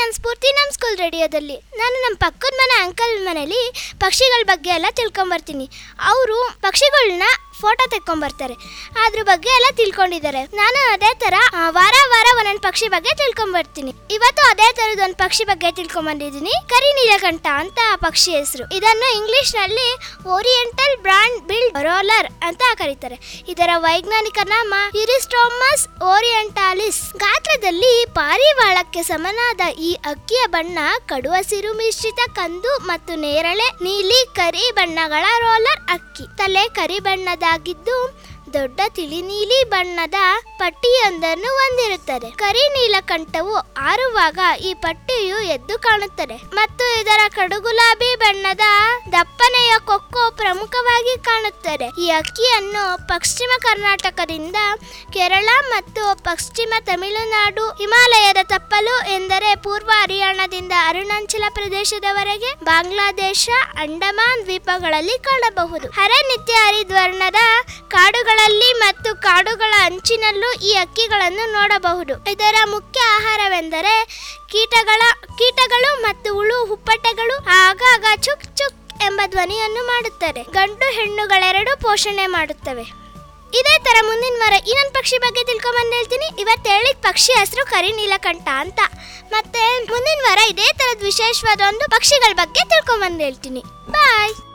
ನಾನು ಸ್ಫೂರ್ತಿ ನಮ್ಮ ಸ್ಕೂಲ್ ರೇಡಿಯೋದಲ್ಲಿ ನಾನು ನಮ್ಮ ಪಕ್ಕದ ಮನೆ ಅಂಕಲ್ ಮನೇಲಿ ಪಕ್ಷಿಗಳ ಬಗ್ಗೆ ಎಲ್ಲ ತಿಳ್ಕೊಂಬರ್ತೀನಿ ಅವರು ಪಕ್ಷಿಗಳನ್ನ ಫೋಟೋ ತೆಕ್ಕೊಂಬರ್ತಾರೆ ಅದ್ರ ಬಗ್ಗೆ ಎಲ್ಲ ತಿಳ್ಕೊಂಡಿದ್ದಾರೆ ನಾನು ಅದೇ ಥರ ಆ, ವಾರ ವಾರ ಒಂದೊಂದು ಪಕ್ಷಿ ಬಗ್ಗೆ ತಿಳ್ಕೊಂಬರ್ತೀನಿ ಇವತ್ತು ಅದೇ ಥರದ ಒಂದು ಪಕ್ಷಿ ಬಗ್ಗೆ ತಿಳ್ಕೊಂಬಂದಿದ್ದೀನಿ ಕರಿ ನೀಲಕಂಠ ಅಂತ ಆ ಪಕ್ಷಿ ಹೆಸರು ಇದನ್ನು ಇಂಗ್ಲಿಷ್ನಲ್ಲಿ ಓರಿಯೆಂಟಲ್ ಬ್ರಾಂಡ್ ಬಿಲ್ಡ್ ರೋಲರ್ ಅಂತ ಕರೀತಾರೆ ಇದರ ವೈಜ್ಞಾನಿಕ ನಾಮ ಯುರಿಸ್ಟೋಮಸ್ ಓರಿಯೆಂಟಾಲಿಸ್ ಗಾತ್ರದಲ್ಲಿ ಪಾರಿವಾಳಕ್ಕೆ ಸಮನಾದ ಈ ಅಕ್ಕಿಯ ಬಣ್ಣ ಕಡು ಹಸಿರು ಮಿಶ್ರಿತ ಕಂದು ಮತ್ತು ನೇರಳೆ ನೀಲಿ ಕರಿ ಬಣ್ಣಗಳ ರೋಲರ್ ಅಕ್ಕಿ ತಲೆ ಕರಿ ಬಣ್ಣದಾಗಿದ್ದು ದೊಡ್ಡ ತಿಳಿ ನೀಲಿ ಬಣ್ಣದ ಪಟ್ಟಿಯೊಂದನ್ನು ಹೊಂದಿರುತ್ತದೆ ಕರಿ ನೀಲಕಂಠವು ಹಾರುವಾಗ ಈ ಪಟ್ಟಿಯು ಎದ್ದು ಕಾಣುತ್ತದೆ ಮತ್ತು ಇದರ ಕಡುಗುಲಾಬಿ ಬಣ್ಣದ ದಪ್ಪನೆಯ ಕೊಕ್ಕೋ ಪ್ರಮುಖವಾಗಿ ಕಾಣುತ್ತದೆ ಈ ಅಕ್ಕಿಯನ್ನು ಪಶ್ಚಿಮ ಕರ್ನಾಟಕದಿಂದ ಕೇರಳ ಮತ್ತು ಪಶ್ಚಿಮ ತಮಿಳುನಾಡು ಹಿಮಾಲಯದ ತಪ್ಪಲು ಎಂದರೆ ಪೂರ್ವ ಹರಿಯಾಣದಿಂದ ಅರುಣಾಚಲ ಪ್ರದೇಶದವರೆಗೆ ಬಾಂಗ್ಲಾದೇಶ ಅಂಡಮಾನ್ ದ್ವೀಪಗಳಲ್ಲಿ ಕಾಣಬಹುದು ಹರೆ ನಿತ್ಯ ಹರಿದ್ವರ್ಣದ ಕಾಡುಗಳಲ್ಲಿ ಮತ್ತು ಕಾಡುಗಳ ಅಂಚಿನಲ್ಲೂ ಈ ಅಕ್ಕಿಗಳನ್ನು ನೋಡಬಹುದು ಇದರ ಮುಖ್ಯ ಆಹಾರವೆಂದರೆ ಕೀಟಗಳ ಕೀಟಗಳು ಮತ್ತು ಹುಳು ಹುಪ್ಪಟೆಗಳು ಆಗಾಗ ಚುಕ್ ಚುಕ್ ಎಂಬ ಧ್ವನಿಯನ್ನು ಮಾಡುತ್ತದೆ ಗಂಡು ಹೆಣ್ಣುಗಳೆರಡೂ ಪೋಷಣೆ ಮಾಡುತ್ತವೆ ಇದೇ ತರ ಮುಂದಿನ ವಾರ ಇನ್ನೊಂದು ಪಕ್ಷಿ ಬಗ್ಗೆ ತಿಳ್ಕೊಂಬಂದು ಹೇಳ್ತೀನಿ ಇವತ್ತು ಹೇಳಿದ ಪಕ್ಷಿ ಹೆಸರು ಕರಿ ನೀಲಕಂಠ ಅಂತ ಮತ್ತೆ ಮುಂದಿನ ವಾರ ಇದೇ ತರದ ವಿಶೇಷವಾದ ಒಂದು ಪಕ್ಷಿಗಳ ಬಗ್ಗೆ ತಿಳ್ಕೊಂಬಂದು ಹೇಳ್ತೀನಿ ಬಾಯ್